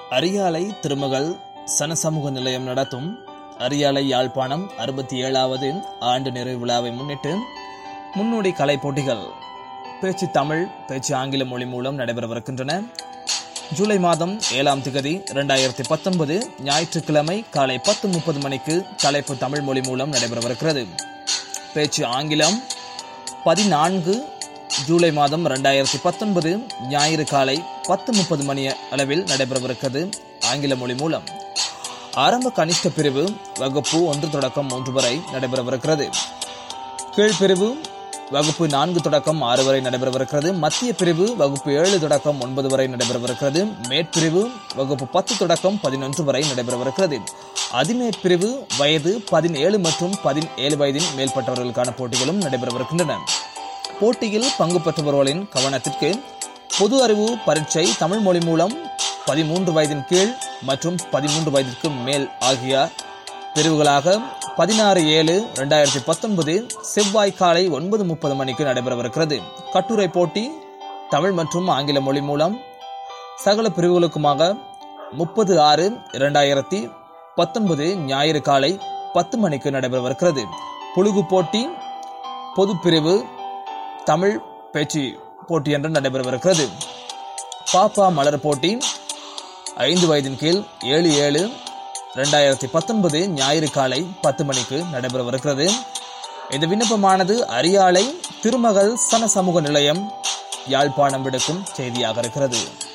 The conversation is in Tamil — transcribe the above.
அரியாலை திருமகள் சனசமூக நிலையம் நடத்தும் அரியாலை யாழ்ப்பாணம் அறுபத்தி ஏழாவது ஆண்டு நிறைவு விழாவை முன்னிட்டு முன்னோடி கலை போட்டிகள் பேச்சு தமிழ் பேச்சு ஆங்கில மொழி மூலம் நடைபெறவிருக்கின்றன ஜூலை மாதம் ஏழாம் திகதி இரண்டாயிரத்தி பத்தொன்பது ஞாயிற்றுக்கிழமை காலை பத்து முப்பது மணிக்கு தலைப்பு தமிழ் மொழி மூலம் நடைபெறவிருக்கிறது பேச்சு ஆங்கிலம் பதினான்கு ஜூலை மாதம் ரெண்டாயிரத்தி பத்தொன்பது ஞாயிறு காலை பத்து முப்பது மணி அளவில் நடைபெறவிருக்கிறது ஆங்கில மொழி மூலம் ஆரம்ப கனிஷ்ட பிரிவு வகுப்பு ஒன்று தொடக்கம் மூன்று வரை நடைபெறவிருக்கிறது கீழ்பிரிவு வகுப்பு நான்கு தொடக்கம் ஆறு வரை நடைபெறவிருக்கிறது மத்திய பிரிவு வகுப்பு ஏழு தொடக்கம் ஒன்பது வரை நடைபெறவிருக்கிறது மேற்பிரிவு வகுப்பு பத்து தொடக்கம் பதினொன்று வரை நடைபெறவிருக்கிறது அதிமேற்பிரிவு வயது பதினேழு மற்றும் பதினேழு வயதின் மேற்பட்டவர்களுக்கான போட்டிகளும் நடைபெறவிருக்கின்றன போட்டியில் பங்கு பெற்றவர்களின் கவனத்திற்கு பொது அறிவு பரீட்சை தமிழ் மொழி மூலம் பதிமூன்று வயதின் கீழ் மற்றும் பதிமூன்று வயதிற்கு மேல் ஆகிய பிரிவுகளாக பதினாறு ஏழு ரெண்டாயிரத்தி பத்தொன்பது செவ்வாய் காலை ஒன்பது முப்பது மணிக்கு நடைபெறவிருக்கிறது கட்டுரை போட்டி தமிழ் மற்றும் ஆங்கில மொழி மூலம் சகல பிரிவுகளுக்குமாக முப்பது ஆறு இரண்டாயிரத்தி பத்தொன்பது ஞாயிறு காலை பத்து மணிக்கு நடைபெறவிருக்கிறது புழுகு போட்டி பொது பிரிவு தமிழ் பேச்சு போட்டி என்று நடைபெறவிருக்கிறது பாப்பா மலர் போட்டி ஐந்து வயதின் கீழ் ஏழு ஏழு ரெண்டாயிரத்தி பத்தொன்பது ஞாயிறு காலை பத்து மணிக்கு நடைபெறவிருக்கிறது இந்த விண்ணப்பமானது அரியாலை திருமகள் சன சமூக நிலையம் யாழ்ப்பாணம் விடுக்கும் செய்தியாக இருக்கிறது